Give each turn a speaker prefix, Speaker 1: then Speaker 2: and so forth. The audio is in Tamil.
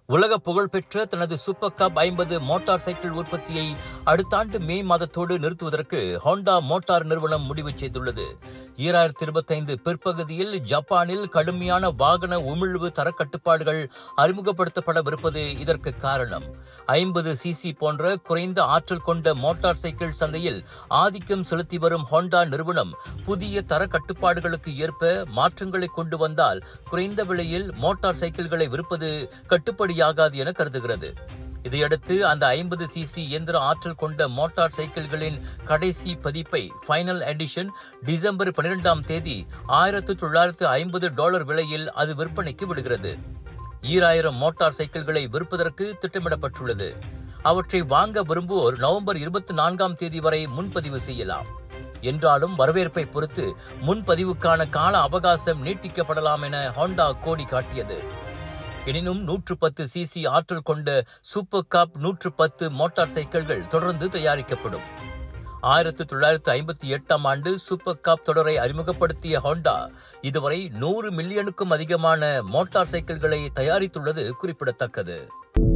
Speaker 1: உலக புகழ்பெற்ற தனது சூப்பர் கப் ஐம்பது மோட்டார் சைக்கிள் உற்பத்தியை அடுத்த ஆண்டு மே மாதத்தோடு நிறுத்துவதற்கு ஹோண்டா மோட்டார் நிறுவனம் முடிவு செய்துள்ளது ஈராயிரத்தி இருபத்தைந்து பிற்பகுதியில் ஜப்பானில் கடுமையான வாகன உமிழ்வு தரக்கட்டுப்பாடுகள் அறிமுகப்படுத்தப்படவிருப்பது இதற்கு காரணம் ஐம்பது சிசி போன்ற குறைந்த ஆற்றல் கொண்ட மோட்டார் சைக்கிள் சந்தையில் ஆதிக்கம் செலுத்தி வரும் ஹோண்டா நிறுவனம் புதிய தர கட்டுப்பாடுகளுக்கு ஏற்ப மாற்றங்களை கொண்டு வந்தால் குறைந்த விலையில் மோட்டார் சைக்கிள்களை விற்பது கட்டுப்படியாகாது என கருதுகிறது இதையடுத்து அந்த ஐம்பது சிசி இயந்திர ஆற்றல் கொண்ட மோட்டார் சைக்கிள்களின் கடைசி பதிப்பை ஃபைனல் எடிஷன் டிசம்பர் பனிரெண்டாம் தேதி ஆயிரத்து தொள்ளாயிரத்து ஐம்பது டாலர் விலையில் அது விற்பனைக்கு விடுகிறது ஈராயிரம் மோட்டார் சைக்கிள்களை விற்பதற்கு திட்டமிடப்பட்டுள்ளது அவற்றை வாங்க விரும்புவோர் நவம்பர் இருபத்தி நான்காம் தேதி வரை முன்பதிவு செய்யலாம் என்றாலும் வரவேற்பை பொறுத்து முன்பதிவுக்கான கால அவகாசம் நீட்டிக்கப்படலாம் என ஹோண்டா கோடி காட்டியது எனினும் நூற்று பத்து சிசி ஆற்றல் கொண்ட சூப்பர் காப் நூற்று பத்து மோட்டார் சைக்கிள்கள் தொடர்ந்து தயாரிக்கப்படும் ஆயிரத்தி தொள்ளாயிரத்து ஐம்பத்தி எட்டாம் ஆண்டு சூப்பர் காப் தொடரை அறிமுகப்படுத்திய ஹோண்டா இதுவரை நூறு மில்லியனுக்கும் அதிகமான மோட்டார் சைக்கிள்களை தயாரித்துள்ளது குறிப்பிடத்தக்கது